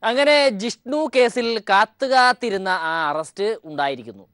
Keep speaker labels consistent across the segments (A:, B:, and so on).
A: അങ്ങനെ ജിഷ്ണു കേസിൽ കാത്തുകാത്തിരുന്ന ആ അറസ്റ്റ് ഉണ്ടായിരിക്കുന്നു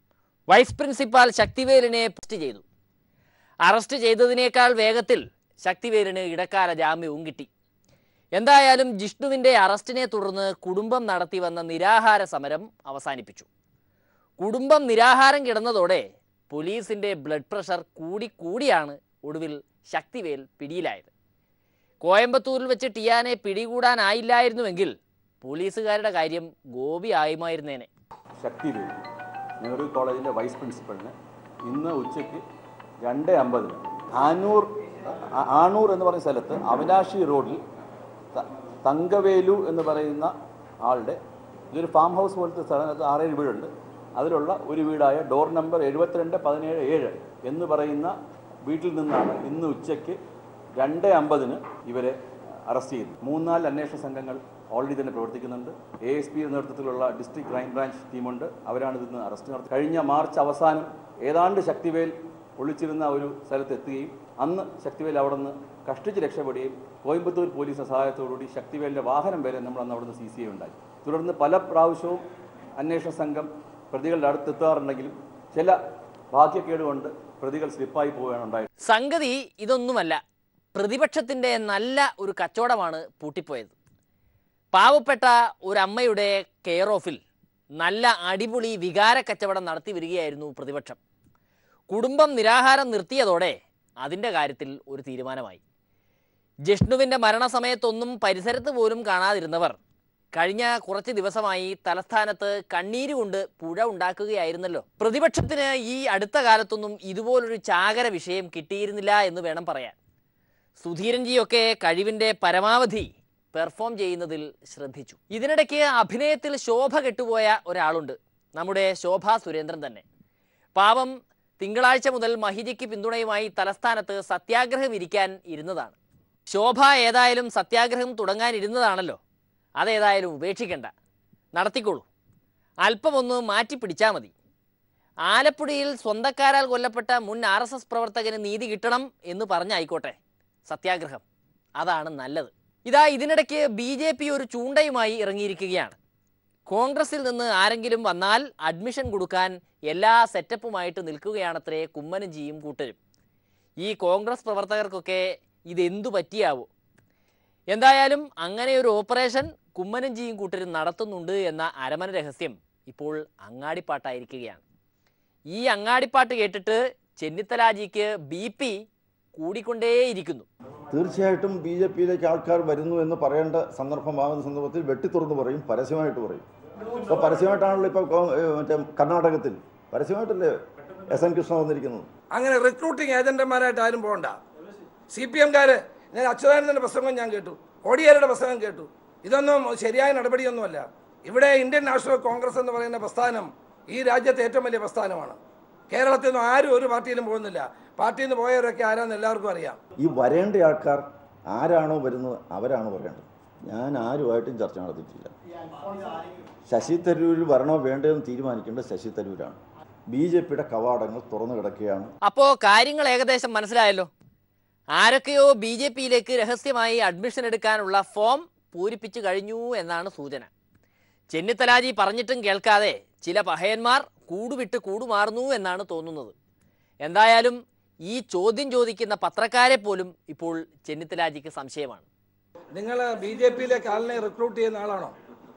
A: വൈസ് പ്രിൻസിപ്പാൽ ശക്തിവേലിനെ അറസ്റ്റ് ചെയ്തു അറസ്റ്റ് ചെയ്തതിനേക്കാൾ വേഗത്തിൽ ശക്തിവേലിന് ഇടക്കാല ജാമ്യവും കിട്ടി എന്തായാലും ജിഷ്ണുവിൻ്റെ അറസ്റ്റിനെ തുടർന്ന് കുടുംബം നടത്തി വന്ന നിരാഹാര സമരം അവസാനിപ്പിച്ചു കുടുംബം നിരാഹാരം കിടന്നതോടെ പോലീസിൻ്റെ ബ്ലഡ് പ്രഷർ കൂടി കൂടിയാണ് ഒടുവിൽ ശക്തിവേൽ പിടിയിലായത് കോയമ്പത്തൂരിൽ വെച്ച് ടിയാനെ പിടികൂടാനായില്ലായിരുന്നുവെങ്കിൽ പോലീസുകാരുടെ കാര്യം ഗോപി ആയുമായിരുന്നേനെ
B: ശക്തിവേൽ നെഹ്റു കോളേജിൻ്റെ വൈസ് പ്രിൻസിപ്പളിന് ഇന്ന് ഉച്ചയ്ക്ക് രണ്ട് അമ്പതിന് ആനൂർ ആ- ആണൂർ എന്ന് പറയുന്ന സ്ഥലത്ത് അവിനാശി റോഡിൽ ത- തങ്കവേലു എന്ന് പറയുന്ന ആളുടെ ഇതൊരു ഫാം ഹൗസ് പോലത്തെ സ്ഥലത്ത് ആറേഴ് വീടുണ്ട് അതിലുള്ള ഒരു വീടായ ഡോർ നമ്പർ എഴുപത്തിരണ്ട് പതിനേഴ് ഏഴ് എന്ന് പറയുന്ന വീട്ടിൽ നിന്നാണ് ഇന്ന് ഉച്ചയ്ക്ക് രണ്ട് അമ്പതിന് ഇവരെ അറസ്റ്റ് ചെയ്തു മൂന്നാല് അന്വേഷണ സംഘങ്ങൾ ഓൾറെഡി തന്നെ പ്രവർത്തിക്കുന്നുണ്ട് എ എസ് പി നേതൃത്വത്തിലുള്ള ഡിസ്ട്രിക്ട് ക്രൈം ബ്രാഞ്ച് ടീമുണ്ട് അവരാണ് ഇതിന് അറസ്റ്റ് നടത്തി കഴിഞ്ഞ മാർച്ച് അവസാനം ഏതാണ്ട് ശക്തിവേൽ ഒളിച്ചിരുന്ന ഒരു സ്ഥലത്ത് എത്തുകയും അന്ന് ശക്തിവേൽ അവിടെ നിന്ന് കഷ്ടിച്ച് രക്ഷപ്പെടുകയും കോയമ്പത്തൂർ പോലീസിന്റെ സഹായത്തോടുകൂടി ശക്തിവേലിന്റെ വാഹനം വരെ നമ്മൾ അന്ന് അവിടെ നിന്ന് സീസ് ചെയ്യുകയുണ്ടായി തുടർന്ന് പല പ്രാവശ്യവും അന്വേഷണ സംഘം പ്രതികളുടെ അടുത്തെത്താറുണ്ടെങ്കിലും ചില ഭാഗ്യക്കേട് കൊണ്ട് പ്രതികൾ സ്ലിപ്പായി പോവുകയാണ് ഉണ്ടായത്
A: സംഗതി ഇതൊന്നുമല്ല പ്രതിപക്ഷത്തിൻ്റെ നല്ല ഒരു കച്ചവടമാണ് പൂട്ടിപ്പോയത് പാവപ്പെട്ട ഒരു അമ്മയുടെ കെയർ ഓഫിൽ നല്ല അടിപൊളി വികാര കച്ചവടം നടത്തി വരികയായിരുന്നു പ്രതിപക്ഷം കുടുംബം നിരാഹാരം നിർത്തിയതോടെ അതിൻ്റെ കാര്യത്തിൽ ഒരു തീരുമാനമായി ജിഷ്ണുവിൻ്റെ മരണസമയത്തൊന്നും പരിസരത്ത് പോലും കാണാതിരുന്നവർ കഴിഞ്ഞ കുറച്ച് ദിവസമായി തലസ്ഥാനത്ത് കണ്ണീരുകൊണ്ട് പുഴ ഉണ്ടാക്കുകയായിരുന്നല്ലോ പ്രതിപക്ഷത്തിന് ഈ അടുത്ത കാലത്തൊന്നും ഇതുപോലൊരു ചാകര വിഷയം കിട്ടിയിരുന്നില്ല എന്ന് വേണം പറയാൻ സുധീരൻജിയൊക്കെ കഴിവിൻ്റെ പരമാവധി പെർഫോം ചെയ്യുന്നതിൽ ശ്രദ്ധിച്ചു ഇതിനിടയ്ക്ക് അഭിനയത്തിൽ ശോഭ കെട്ടുപോയ ഒരാളുണ്ട് നമ്മുടെ ശോഭ സുരേന്ദ്രൻ തന്നെ പാവം തിങ്കളാഴ്ച മുതൽ മഹിജയ്ക്ക് പിന്തുണയുമായി തലസ്ഥാനത്ത് സത്യാഗ്രഹം ഇരിക്കാൻ ഇരുന്നതാണ് ശോഭ ഏതായാലും സത്യാഗ്രഹം തുടങ്ങാനിരുന്നതാണല്ലോ അതേതായാലും ഉപേക്ഷിക്കണ്ട നടത്തിക്കോളൂ അല്പമൊന്ന് മാറ്റി പിടിച്ചാൽ മതി ആലപ്പുഴയിൽ സ്വന്തക്കാരാൽ കൊല്ലപ്പെട്ട മുൻ ആർ എസ് എസ് പ്രവർത്തകന് നീതി കിട്ടണം എന്ന് പറഞ്ഞായിക്കോട്ടെ സത്യാഗ്രഹം അതാണ് നല്ലത് ഇതാ ഇതിനിടയ്ക്ക് ബി ജെ പി ഒരു ചൂണ്ടയുമായി ഇറങ്ങിയിരിക്കുകയാണ് കോൺഗ്രസിൽ നിന്ന് ആരെങ്കിലും വന്നാൽ അഡ്മിഷൻ കൊടുക്കാൻ എല്ലാ സെറ്റപ്പുമായിട്ട് നിൽക്കുകയാണത്രേ കുമ്മനഞ്ചിയും കൂട്ടരും ഈ കോൺഗ്രസ് പ്രവർത്തകർക്കൊക്കെ ഇതെന്തു പറ്റിയാവോ എന്തായാലും അങ്ങനെ ഒരു ഓപ്പറേഷൻ കുമ്മനഞ്ചിയും കൂട്ടരും നടത്തുന്നുണ്ട് എന്ന അരമന രഹസ്യം ഇപ്പോൾ അങ്ങാടിപ്പാട്ടായിരിക്കുകയാണ് ഈ അങ്ങാടിപ്പാട്ട് കേട്ടിട്ട് ചെന്നിത്തലാജിക്ക് ബി പി കൂടിക്കൊണ്ടേയിരിക്കുന്നു
C: തീർച്ചയായിട്ടും ബി ജെ പിയിലേക്ക് ആൾക്കാർ വരുന്നു എന്ന് പറയേണ്ട സന്ദർഭമാകുന്ന സന്ദർഭത്തിൽ വെട്ടിത്തുറന്ന് പറയും പരസ്യമായിട്ട് പറയും ഇപ്പോൾ പരസ്യമായിട്ടാണല്ലോ ഇപ്പോൾ കോ- ഏ, മറ്റേ കർണാടകത്തിൽ പരസ്യമായിട്ടല്ലേ എസ് എൻ കൃഷ്ണ വന്നിരിക്കുന്നത്
D: അങ്ങനെ റിക്രൂട്ടിംഗ് ഏജന്റുമാരായിട്ട് ആരും പോകണ്ട സി പി എംകാര് ഞാൻ അച്യുതാനന്ദന്റെ പ്രസംഗം ഞാൻ കേട്ടു കോടിയേരുടെ പ്രസംഗം കേട്ടു ഇതൊന്നും ശരിയായ നടപടിയൊന്നുമല്ല ഇവിടെ ഇന്ത്യൻ നാഷണൽ കോൺഗ്രസ് എന്ന് പറയുന്ന പ്രസ്ഥാനം ഈ രാജ്യത്തെ ഏറ്റവും വലിയ പ്രസ്ഥാനമാണ് കേരളത്തിൽ നിന്നും ആരും ഒരു പാർട്ടിയിലും പോകുന്നില്ല പാർട്ടിയിൽ നിന്ന് പോയവരൊക്കെ ആരാന്ന് എല്ലാവർക്കും അറിയാം
C: ഈ വരേണ്ട ആൾക്കാർ ആരാണോ വരുന്നത് അവരാണ് പറയേണ്ടത് ഞാൻ ആരുമായിട്ടും ചർച്ച നടത്തിയിട്ടില്ല ശശി തരൂർ വരണോ വേണ്ടതെന്ന് തീരുമാനിക്കേണ്ടത് ശശി തരൂരാണ് ബി ജെ പിയുടെ കവാടങ്ങൾ തുറന്നു കിടക്കുകയാണ്
A: അപ്പോൾ കാര്യങ്ങൾ ഏകദേശം മനസ്സിലായല്ലോ ആരൊക്കെയോ ബി ജെ പിയിലേക്ക് രഹസ്യമായി അഡ്മിഷൻ എടുക്കാനുള്ള ഫോം പൂരിപ്പിച്ചു കഴിഞ്ഞു എന്നാണ് സൂചന ചെന്നിത്തലാജി പറഞ്ഞിട്ടും കേൾക്കാതെ ചില പഹയന്മാർ കൂടുവിട്ട് കൂടുമാറുന്നു എന്നാണ് തോന്നുന്നത് എന്തായാലും ഈ ചോദ്യം ചോദിക്കുന്ന പത്രക്കാരെ പോലും ഇപ്പോൾ ചെന്നിത്തലാജിക്ക് സംശയമാണ്
D: നിങ്ങൾ ബി ജെ പിയിലേക്ക് ആളിനെ റിക്രൂട്ട് ചെയ്യുന്ന ആളാണോ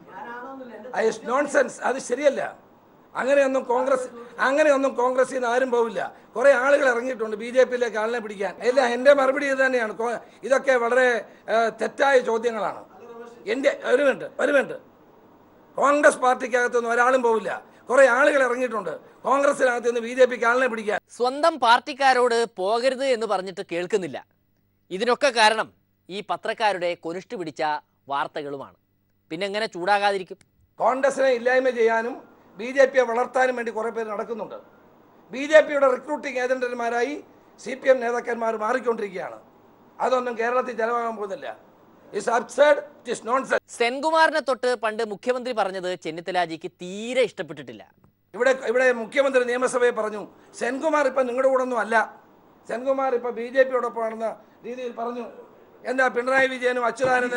D: നോൺസെൻസ് അത് ശരിയല്ല അങ്ങനെയൊന്നും കോൺഗ്രസ് അങ്ങനെയൊന്നും കോൺഗ്രസിൽ നിന്ന് ആരും പോവില്ല കുറെ ആളുകൾ ഇറങ്ങിയിട്ടുണ്ട് ബി ജെ പിയിലേക്ക് ആളിനെ പിടിക്കാൻ ഇല്ല എൻ്റെ മറുപടി ഇത് തന്നെയാണ് കോ- ഇതൊക്കെ വളരെ ആ, തെറ്റായ ചോദ്യങ്ങളാണ് എൻ്റെ ഒരു മിനിറ്റ് ഒരു മിനിറ്റ് കോൺഗ്രസ് പാർട്ടിക്കകത്തൊന്നും ഒരാളും പോവില്ല കുറെ ആളുകൾ ഇറങ്ങിയിട്ടുണ്ട് കോൺഗ്രസിനകത്ത് നിന്ന് ബി ജെ പിക്ക് ആളിനെ പിടിക്കാൻ
A: സ്വന്തം പാർട്ടിക്കാരോട് പോകരുത് എന്ന് പറഞ്ഞിട്ട് കേൾക്കുന്നില്ല ഇതിനൊക്കെ കാരണം ഈ പത്രക്കാരുടെ കൊനിഷ്ട് പിടിച്ച വാർത്തകളുമാണ് പിന്നെ എങ്ങനെ ചൂടാകാതിരിക്കും
D: കോൺഗ്രസിനെ ഇല്ലായ്മ ചെയ്യാനും ബി ജെ പിയെ വളർത്താനും വേണ്ടി കുറേ പേര് നടക്കുന്നുണ്ട് ബി ജെ പിയുടെ റിക്രൂട്ടിംഗ് ഏജന്റന്മാരായി സി പി എം നേതാക്കന്മാർ മാറിക്കൊണ്ടിരിക്കുകയാണ് അതൊന്നും കേരളത്തിൽ ചെലവാകാൻ പോകുന്നില്ല it's absurd it is nonsense
A: സെൻകുമാറിനെ തൊട്ട് പണ്ട് മുഖ്യമന്ത്രി പറഞ്ഞത് ചെന്നിത്തലാജിക്ക് തീരെ ഇഷ്ടപ്പെട്ടിട്ടില്ല
D: ഇവിടെ ഇവിടെ മുഖ്യമന്ത്രി നിയമസഭയിൽ പറഞ്ഞു സെൻകുമാർ ഇപ്പം നിങ്ങളുടെ കൂടെ ഒന്നും അല്ല സെൻകുമാർ ഇപ്പം ബി ജെ പിയോടൊപ്പമാണെന്ന രീതിയിൽ പറഞ്ഞു എന്താ പിണറായി വിജയനും അച്യുതാനന്ദനും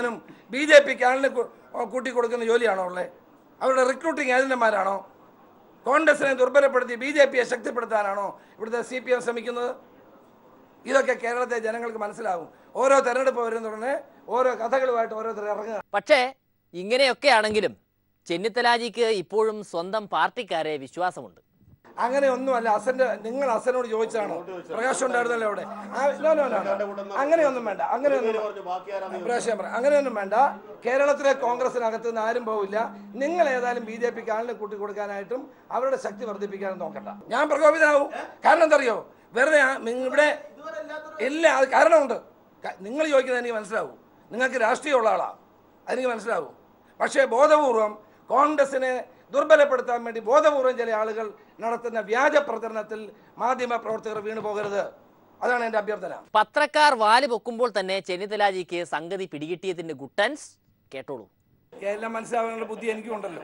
D: ബി ജെ പിക്ക് ആളിനെ കു- കൂട്ടി കൊടുക്കുന്ന ജോലിയാണോ ഉള്ളത് അവരുടെ റിക്രൂട്ടിംഗ് ഏജന്റുമാരാണോ കോൺഗ്രസിനെ ദുർബലപ്പെടുത്തി ബി ജെ പിയെ ശക്തിപ്പെടുത്താനാണോ ഇവിടുത്തെ സി പി എം ശ്രമിക്കുന്നത് ഇതൊക്കെ കേരളത്തെ ജനങ്ങൾക്ക് മനസ്സിലാകും ഓരോ തെരഞ്ഞെടുപ്പ് വരുന്ന ഓരോ കഥകളുമായിട്ട് ഓരോരുത്തർ ഇറങ്ങുക
A: പക്ഷേ ഇങ്ങനെയൊക്കെയാണെങ്കിലും ചെന്നിത്തലാജിക്ക് ഇപ്പോഴും സ്വന്തം പാർട്ടിക്കാരെ വിശ്വാസമുണ്ട്
D: അങ്ങനെ ഒന്നുമല്ല അസന്റെ നിങ്ങൾ അസനോട് ചോദിച്ചതാണോ പ്രകാശം ഉണ്ടായിരുന്നല്ലോ അവിടെ ആ, no, no, no, no. അങ്ങനെയൊന്നും വേണ്ട അങ്ങനെയൊന്നും പ്രാവശ്യം പറയാം അങ്ങനെയൊന്നും വേണ്ട കേരളത്തിലെ കോൺഗ്രസിനകത്ത് നിന്ന് ആരും പോവില്ല നിങ്ങൾ ഏതായാലും ബി ജെ പിക്ക് ആളിനെ കൂട്ടി കൊടുക്കാനായിട്ടും അവരുടെ ശക്തി വർദ്ധിപ്പിക്കാനും നോക്കണ്ട ഞാൻ പ്രകോപിതനാവും കാരണം എന്തറിയോ വെറുതെ ആ- നിങ്ങ- ഇവിടെ ഇല്ല അത് കാരണമുണ്ട് ക- നിങ്ങൾ ചോദിക്കുന്നത് എനിക്ക് മനസ്സിലാവും നിങ്ങൾക്ക് രാഷ്ട്രീയമുള്ള ആളാ അതെനിക്ക് മനസ്സിലാവും പക്ഷേ ബോധപൂർവം കോൺഗ്രസിനെ ദുർബലപ്പെടുത്താൻ വേണ്ടി ബോധപൂർവം ചില ആളുകൾ നടത്തുന്ന വ്യാജ പ്രചരണത്തിൽ മാധ്യമ പ്രവർത്തകർ വീണു പോകരുത് അതാണ് എൻ്റെ അഭ്യർത്ഥന
A: പത്രക്കാർ വാല് പൊക്കുമ്പോൾ തന്നെ ചെന്നിത്തലാജിക്ക് സംഗതി പിടികിട്ടിയതിന്റെ ഗുട്ടൻസ് കേട്ടോളൂ
D: എല്ലാം മനസ്സിലാവാനുള്ള ബുദ്ധി എനിക്കും ഉണ്ടല്ലോ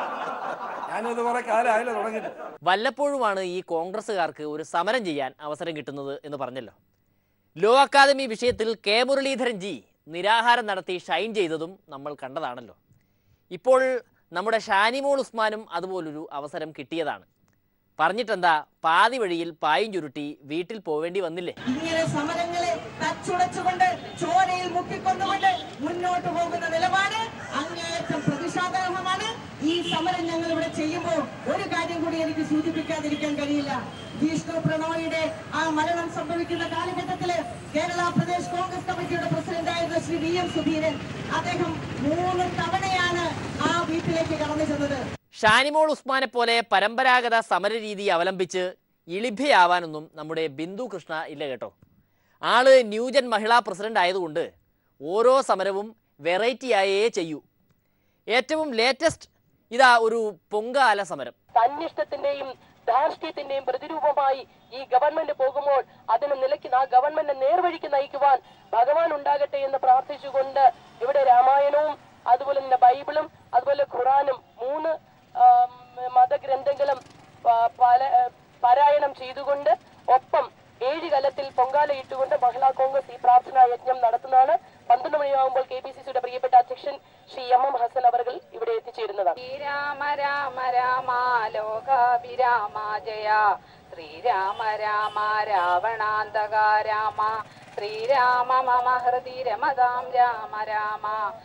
D: ഞാനിത് കുറെ കാലമായല്ലോ തുടങ്ങിയിട്ട്
A: വല്ലപ്പോഴുമാണ് ഈ കോൺഗ്രസ്സുകാർക്ക് ഒരു സമരം ചെയ്യാൻ അവസരം കിട്ടുന്നത് എന്ന് പറഞ്ഞല്ലോ ലോ അക്കാദമി വിഷയത്തിൽ കെ മുരളീധരൻ ജി നിരാഹാരം നടത്തി ഷൈൻ ചെയ്തതും നമ്മൾ കണ്ടതാണല്ലോ ഇപ്പോൾ നമ്മുടെ ഷാനിമോൾ ഉസ്മാനും അതുപോലൊരു അവസരം കിട്ടിയതാണ് പറഞ്ഞിട്ടെന്താ പാതി വഴിയിൽ പായും ചുരുട്ടി വീട്ടിൽ പോവേണ്ടി വന്നില്ലേ
E: ഇങ്ങനെ സമരങ്ങളെ തച്ചുടച്ചുകൊണ്ട് ചോരയിൽ മുക്കിക്കൊണ്ടുകൊണ്ട് മുന്നോട്ട് പോകുന്ന നിലപാട് അങ്ങേയറ്റം പ്രതിഷേധാർഹമാണ് ഈ സമരം ഞങ്ങൾ ഇവിടെ ചെയ്യുമ്പോൾ ഒരു കാര്യം കൂടി എനിക്ക് സൂചിപ്പിക്കാതിരിക്കാൻ കഴിയില്ല വിഷ്ണു പ്രണോയിയുടെ ആ മരണം സംഭവിക്കുന്ന കാലഘട്ടത്തില് കേരള പ്രദേശ് കോൺഗ്രസ് കമ്മിറ്റിയുടെ പ്രസിഡന്റായിരുന്ന ശ്രീ വി എം സുധീരൻ അദ്ദേഹം മൂന്ന് തവണയാണ് ആ വീട്ടിലേക്ക് കടന്നു ചെന്നത്
A: ഷാനിമോൾ ഉസ്മാനെ പോലെ പരമ്പരാഗത സമരരീതി അവലംബിച്ച് ഇളിഭയാവാനൊന്നും നമ്മുടെ ബിന്ദു കൃഷ്ണ ഇല്ല കേട്ടോ ആള് ന്യൂജൻ മഹിളാ പ്രസിഡന്റ് ആയതുകൊണ്ട് ഓരോ സമരവും വെറൈറ്റി ആയേ ചെയ്യൂ ഏറ്റവും ലേറ്റസ്റ്റ് ഇതാ ഒരു പൊങ്കാല സമരം
F: തന്നിഷ്ടത്തിന്റെയും ധാർഷ്ട്യത്തിന്റെയും പ്രതിരൂപമായി ഈ ഗവൺമെന്റ് പോകുമ്പോൾ അതിന് നിലയ്ക്കുന്ന ആ ഗവൺമെന്റ് നേർവഴിക്ക് നയിക്കുവാൻ ഭഗവാൻ ഉണ്ടാകട്ടെ എന്ന് പ്രാർത്ഥിച്ചുകൊണ്ട് ഇവിടെ രാമായണവും അതുപോലെ തന്നെ ബൈബിളും അതുപോലെ ഖുറാനും മൂന്ന് ആം, മതഗ്രന്ഥങ്ങളും പ- പല പാരായണം ചെയ്തുകൊണ്ട് ഒപ്പം ഏഴ് കലത്തിൽ പൊങ്കാല ഇട്ടുകൊണ്ട് മഹിളാ കോൺഗ്രസ് ഈ പ്രാർത്ഥനാ യജ്ഞം നടത്തുന്നതാണ് പന്ത്രണ്ട് മണിയാകുമ്പോൾ കെ പി സി സിയുടെ പ്രിയപ്പെട്ട അധ്യക്ഷൻ ശ്രീ എം എം ഹസൻ അവർ ഇവിടെ എത്തിച്ചേരുന്നതാണ്
G: ശ്രീരാമ രാമ രാമ ലോകാഭിരാമ ജയ ശ്രീരാമ രാമ രാവണാന്തക രാമ ശ്രീരാമ മമ ഹൃദി രമതാം രാമ രാമ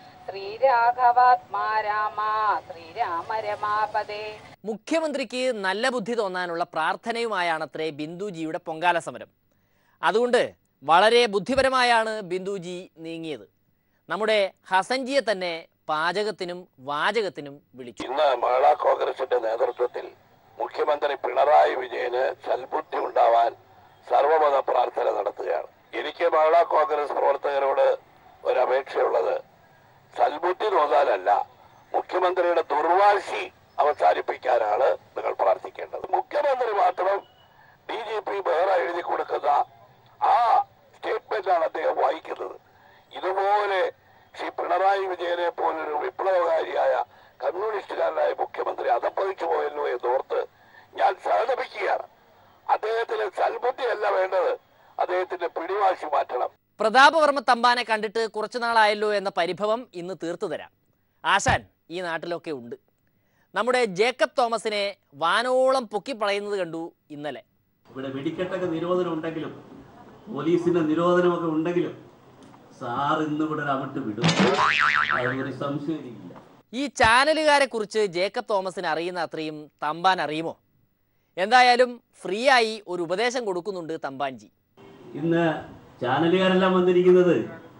G: ശ്രീരാഘവാത്മാ രാമ ശ്രീരാമ രമാപദേ
A: മുഖ്യമന്ത്രിക്ക് നല്ല ബുദ്ധി തോന്നാനുള്ള പ്രാർത്ഥനയുമായാണത്രേ ബിന്ദുജിയുടെ പൊങ്കാല സമരം അതുകൊണ്ട് വളരെ ബുദ്ധിപരമായാണ് ബിന്ദുജി നീങ്ങിയത് നമ്മുടെ ഹസൻജിയെ തന്നെ പാചകത്തിനും വാചകത്തിനും വിളിച്ചു
H: ഇന്ന് മഹിളാ കോൺഗ്രസിന്റെ നേതൃത്വത്തിൽ മുഖ്യമന്ത്രി പിണറായി വിജയന് സൽബുദ്ധി ഉണ്ടാവാൻ സർവമത പ്രാർത്ഥന നടത്തുകയാണ് എനിക്ക് മഹിളാ കോൺഗ്രസ് പ്രവർത്തകരോട് ഒരു അപേക്ഷയുള്ളത് സൽബുദ്ധി തോന്നാനല്ല മുഖ്യമന്ത്രിയുടെ ദുർവാശി അവസാനിപ്പിക്കാനാണ് നിങ്ങൾ പ്രാർത്ഥിക്കേണ്ടത് മുഖ്യമന്ത്രി മാത്രം ഡി ജി പി വേറെ എഴുതി കൊടുക്കുന്ന ആ സ്റ്റേറ്റ്മെന്റാണ് അദ്ദേഹം വായിക്കുന്നത് ഇതുപോലെ ശ്രീ പിണറായി വിജയനെ പോലൊരു വിപ്ലവകാരിയായ കമ്മ്യൂണിസ്റ്റുകാരനായ മുഖ്യമന്ത്രി അതപ്പതിച്ചു പോയല്ലോ എന്നോർത്ത് ഞാൻ സഹതപിക്കുകയാണ് അദ്ദേഹത്തിന് സൽബുദ്ധിയല്ല വേണ്ടത് അദ്ദേഹത്തിന്റെ പിടിവാശി മാറ്റണം
A: പ്രതാപവർമ്മ തമ്പാനെ കണ്ടിട്ട് കുറച്ചു നാളായല്ലോ എന്ന പരിഭവം ഇന്ന് തീർത്തു തരാം ആശാൻ ഈ നാട്ടിലൊക്കെ ഉണ്ട് നമ്മുടെ ജേക്കബ് തോമസിനെ വാനോളം പൊക്കിപ്പളയുന്നത് കണ്ടു ഇന്നലെ
I: ഇവിടെ വെടിക്കെട്ടൊക്കെ നിരോധനം ഉണ്ടെങ്കിലും പോലീസിന്റെ നിരോധനമൊക്കെ ഉണ്ടെങ്കിലും സാർ ഇന്ന് ഇവിടെ ഒരു അമിട്ട് വിടും അതൊരു സംശയം എനിക്കില്ല
A: ഈ ചാനലുകാരെ കുറിച്ച് ജേക്കബ് തോമസിന് അറിയുന്ന അത്രയും തമ്പാൻ അറിയുമോ എന്തായാലും ഫ്രീ ആയി ഒരു ഉപദേശം കൊടുക്കുന്നുണ്ട് തമ്പാൻജി
I: ഇന്ന് ചാനലുകാരെല്ലാം വന്നിരിക്കുന്നത്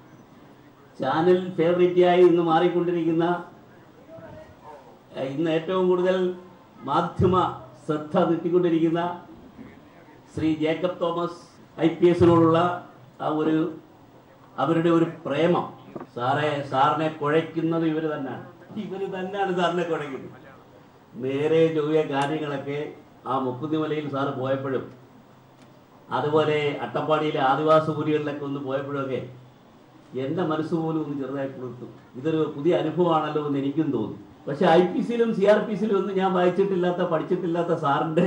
I: ചാനൽ ഫേവറേറ്റായി ഇന്ന് മാറിക്കൊണ്ടിരിക്കുന്ന ഏഹ്, ഇന്ന് ഏറ്റവും കൂടുതൽ മാധ്യമ ശ്രദ്ധ കിട്ടിക്കൊണ്ടിരിക്കുന്ന ശ്രീ ജേക്കബ് തോമസ് ഐ പി എസിനോടുള്ള ആ ഒരു അവരുടെ ഒരു പ്രേമം സാറെ സാറിനെ കുഴയ്ക്കുന്നത് ഇവർ തന്നെയാണ് ഇവർ തന്നെയാണ് സാറിനെ കുഴയ്ക്കുന്നത് നേരെ ചൊവ്വ കാര്യങ്ങളൊക്കെ ആ മുക്കുന്നിമലയിൽ സാറ് പോയപ്പോഴും അതുപോലെ അട്ടപ്പാടിയിലെ ആദിവാസി ഊരുകളിലൊക്കെ ഒന്ന് പോയപ്പോഴൊക്കെ എൻ്റെ മനസ്സ് പോലും ഒന്ന് ചെറുതായി കൊടുത്തു ഇതൊരു പുതിയ അനുഭവമാണല്ലോ എന്ന് എനിക്കും തോന്നി പക്ഷെ ഐ പി സിയിലും സി ആർ പി സിയിലും ഒന്നും ഞാൻ വായിച്ചിട്ടില്ലാത്ത പഠിച്ചിട്ടില്ലാത്ത സാറിൻ്റെ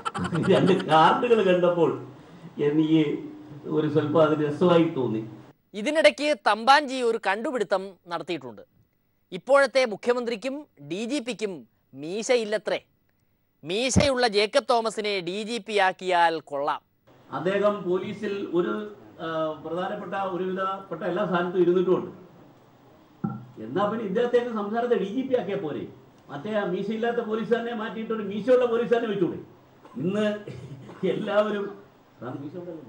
I: രണ്ട് കാർഡുകൾ കണ്ടപ്പോൾ എനിക്ക് ഒരു സ്വല്പം അത് രസമായി തോന്നി
A: ഇതിനിടയ്ക്ക് തമ്പാൻജി ഒരു കണ്ടുപിടുത്തം നടത്തിയിട്ടുണ്ട് ഇപ്പോഴത്തെ മുഖ്യമന്ത്രിക്കും ഡി ജി പിക്കും മീശയില്ലത്രേ മീശയുള്ള ജേക്കബ് തോമസിനെ ഡി ജി പി ആക്കിയാൽ കൊള്ളാം
I: അദ്ദേഹം പോലീസിൽ ഒരു ആ, പ്രധാനപ്പെട്ട ഒരുവിധപ്പെട്ട എല്ലാ സ്ഥാനത്തും ഇരുന്നിട്ടുമുണ്ട് എന്നാ പിന്നെ ഇദ്ദേഹത്തെ സംസാരത്തെ ഡി ജി പി ആക്കിയാൽ പോരെ മറ്റേ ആ മീശയില്ലാത്ത പോലീസുകാരനെ മാറ്റിയിട്ട് ഒരു മീശയുള്ള പോലീസുകാരനെ വെച്ചൂടെ ഇന്ന് എല്ലാവരും അതാണ് മീശ ഉണ്ടല്ലോ.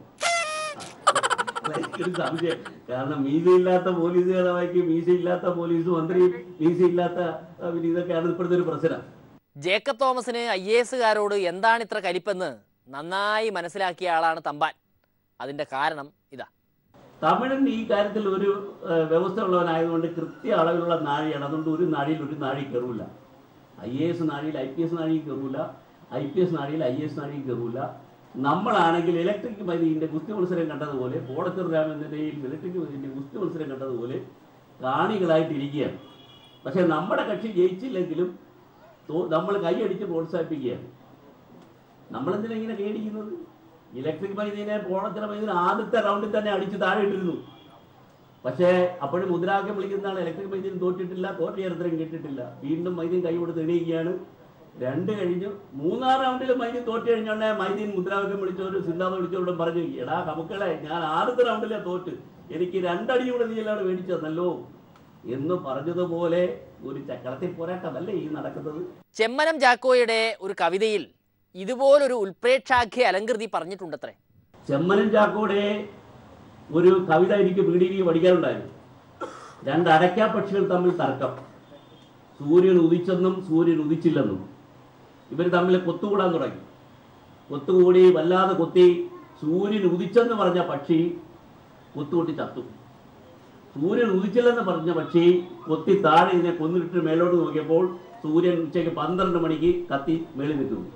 I: ആ, എനിക്കൊരു സംശയം കാരണം മീശയില്ലാത്ത പോലീസുകാരാക്കി മീശയില്ലാത്ത പോലീസ് മന്ത്രി മീശയില്ലാത്ത ആ, പിന്നെ ഇതൊക്കെയാണ് ഇപ്പോഴത്തെ ഒരു പ്രശ്നം
A: ജേക്കബ് തോമസിന് ഐ എ എസുകാരോട് എന്താണ് ഇത്ര കലിപ്പെന്ന് നന്നായി മനസ്സിലാക്കിയ ആളാണ് തമ്പാൻ അതിൻ്റെ കാരണം ഇതാ
I: തമിഴൻ ഈ കാര്യത്തിൽ ഒരു ഏഹ്, വ്യവസ്ഥ ഉള്ളവനായതുകൊണ്ട് കൃത്യ അളവിലുള്ള നാഴിയാണ് അതുകൊണ്ട് ഒരു നാഴിയിൽ ഒരു നാഴി കയറൂല ഐ എ എസ് നാഴിയിൽ ഐ പി എസ് നാഴിയിൽ കയറൂല ഐ പി എസ് നാഴിയിൽ ഐ എസ് നാഴിയിൽ കയറൂല നമ്മളാണെങ്കിൽ ഇലക്ട്രിക് മൈതിന്റെ ഗുസ്തി മത്സരം കണ്ടതുപോലെ കോടത്തൂർ രാമേന്ദ്രനെയും ഇലക്ട്രിക് മൈതിന്റെ ഗുസ്തി മത്സരം കണ്ടതുപോലെ കാണികളായിട്ടിരിക്കുകയാണ് പക്ഷെ നമ്മുടെ കക്ഷി ജയിച്ചില്ലെങ്കിലും നമ്മൾ കൈയടിച്ച് പ്രോത്സാഹിപ്പിക്കുകയാണ് നമ്മളെന്തിനാ ഇങ്ങനെ പേടിക്കുന്നത് ഇലക്ട്രിക് മൈദീനെ പോണത്തിന മൈദീനെ ആദ്യത്തെ റൗണ്ടിൽ തന്നെ അടിച്ച് താഴെ ഇട്ടിരുന്നു പക്ഷേ അപ്പോഴും മുദ്രാവാക്യം വിളിക്കുന്നതാണ് ഇലക്ട്രിക് മൈദീൻ തോറ്റിട്ടില്ല തോറ്റ ചരിത്രം കേട്ടിട്ടില്ല വീണ്ടും മൈദീൻ കൈ കൊടുത്ത് എണീക്കുകയാണ് രണ്ട് കഴിഞ്ഞു മൂന്നാം റൗണ്ടിൽ മൈദീൻ തോറ്റ് കഴിഞ്ഞോണ്ടേ മൈദീൻ മുദ്രാവാക്യം വിളിച്ചവരും സിദ്ധാന്തം വിളിച്ചവരോടും പറഞ്ഞു എടാ കമുക്കളെ ഞാൻ ആദ്യത്തെ റൗണ്ടിലെ തോറ്റ് എനിക്ക് രണ്ടടി കൂടെ നീ എല്ലാവരും മേടിച്ചതല്ലോ എന്ന് പറഞ്ഞതുപോലെ ഒരു ചക്രത്തിൽ പോരാട്ടമല്ലേ ഈ നടക്കുന്നത്
A: ചെമ്മനം ചാക്കോയുടെ ഒരു കവിതയിൽ ഇതുപോലൊരു ഉൽപ്രേക്ഷാഖ്യ അലങ്കൃതി പറഞ്ഞിട്ടുണ്ടത്രേ
I: ചെമ്മനം ചാക്കോടെ ഒരു കവിത എനിക്ക് പീഡിക്ക് പഠിക്കാനുണ്ടായിരുന്നു രണ്ട് അടയ്ക്കാ പക്ഷികൾ തമ്മിൽ തർക്കം സൂര്യൻ ഉദിച്ചെന്നും സൂര്യൻ ഉദിച്ചില്ലെന്നും ഇവർ തമ്മിൽ കൊത്തുകൂടാൻ തുടങ്ങി കൊത്തുകൂടി വല്ലാതെ കൊത്തി സൂര്യൻ ഉദിച്ചെന്ന് പറഞ്ഞ പക്ഷി കൊത്തുകൊട്ടി ചത്തു സൂര്യൻ ഉദിച്ചില്ലെന്ന് പറഞ്ഞ പക്ഷി കൊത്തി താഴെ ഇതിനെ കൊന്നിട്ട് മേലോട്ട് നോക്കിയപ്പോൾ സൂര്യൻ ഉച്ചയ്ക്ക് പന്ത്രണ്ട് മണിക്ക് കത്തി മേളിൽ നിൽക്കുന്നു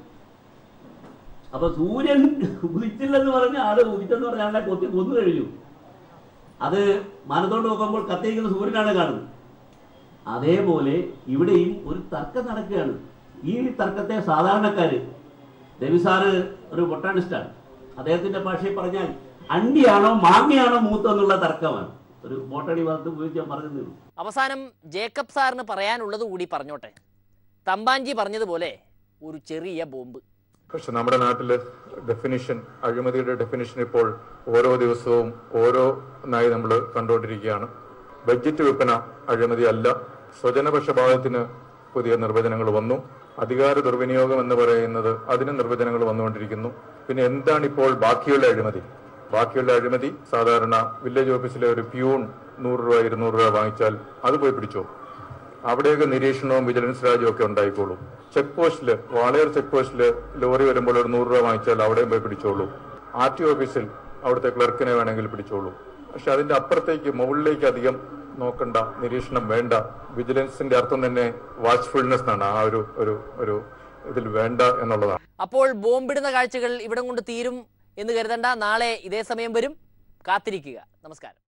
I: അപ്പൊ സൂര്യൻ ഉദിച്ചില്ലെന്ന് പറഞ്ഞ ആള് ഉദിച്ചെന്ന് പറഞ്ഞ ആളെ കൊത്തി കൊന്നു കഴിഞ്ഞു അത് മാനത്തോട്ട് നോക്കുമ്പോൾ കത്തിയിരിക്കുന്ന സൂര്യനാണ് കാണുന്നത് അതേപോലെ ഇവിടെയും ഒരു തർക്കം നടക്കുകയാണ് ഈ തർക്കത്തെ സാധാരണക്കാര് രവി സാറ് ഒരു ബൊട്ടാണിസ്റ്റാണ് അദ്ദേഹത്തിന്റെ ഭാഷയിൽ പറഞ്ഞാൽ അണ്ടിയാണോ മാങ്ങയാണോ മൂത്തെന്നുള്ള തർക്കമാണ് ഒരു ബോട്ടണി ഭാഗത്ത് ഉപയോഗിച്ച് ഞാൻ പറഞ്ഞതേ ഉള്ളൂ
A: അവസാനം ജേക്കബ് സാറിന് പറയാനുള്ളത് കൂടി പറഞ്ഞോട്ടെ തമ്പാൻജി പറഞ്ഞതുപോലെ ഒരു ചെറിയ ബോംബ്
J: പക്ഷെ നമ്മുടെ നാട്ടിൽ ഡെഫിനിഷൻ അഴിമതിയുടെ ഡെഫിനിഷൻ ഇപ്പോൾ ഓരോ ദിവസവും ഓരോന്നായി നമ്മൾ കണ്ടുകൊണ്ടിരിക്കുകയാണ് ബഡ്ജറ്റ് വിൽപ്പന അഴിമതി അല്ല സ്വജനപക്ഷപാതത്തിന് പുതിയ നിർവചനങ്ങൾ വന്നു അധികാര ദുർവിനിയോഗം എന്ന് പറയുന്നത് അതിന് നിർവചനങ്ങൾ വന്നുകൊണ്ടിരിക്കുന്നു പിന്നെ എന്താണ് ഇപ്പോൾ ബാക്കിയുള്ള അഴിമതി ബാക്കിയുള്ള അഴിമതി സാധാരണ വില്ലേജ് ഓഫീസിലെ ഒരു പ്യൂൺ നൂറ് രൂപ ഇരുന്നൂറ് രൂപ വാങ്ങിച്ചാൽ അത് പോയി പിടിച്ചോ അവിടെയൊക്കെ നിരീക്ഷണവും വിജിലൻസ് രാജ്യവും ഒക്കെ ഉണ്ടായിക്കോളും ചെക്ക് പോസ്റ്റില് വാളയാർ ചെക്ക് പോസ്റ്റില് ലോറി വരുമ്പോൾ ഒരു നൂറ് രൂപ വാങ്ങിച്ചാൽ അവിടെയും പോയി പിടിച്ചോളൂ ആർ ടി ഓഫീസിൽ അവിടുത്തെ ക്ലർക്കിനെ വേണമെങ്കിൽ പിടിച്ചോളൂ പക്ഷെ അതിന്റെ അപ്പുറത്തേക്ക് മുകളിലേക്ക് അധികം നോക്കണ്ട നിരീക്ഷണം വേണ്ട വിജിലൻസിന്റെ അർത്ഥം തന്നെ വാച്ച്ഫുൾനെസ് എന്നാണ് ആ ഒരു ഒരു ഒരു ഇതിൽ വേണ്ട എന്നുള്ളതാണ്
A: അപ്പോൾ ബോംബിടുന്ന കാഴ്ചകൾ ഇവിടം കൊണ്ട് തീരും എന്ന് കരുതണ്ട നാളെ ഇതേ സമയം വരും കാത്തിരിക്കുക നമസ്കാരം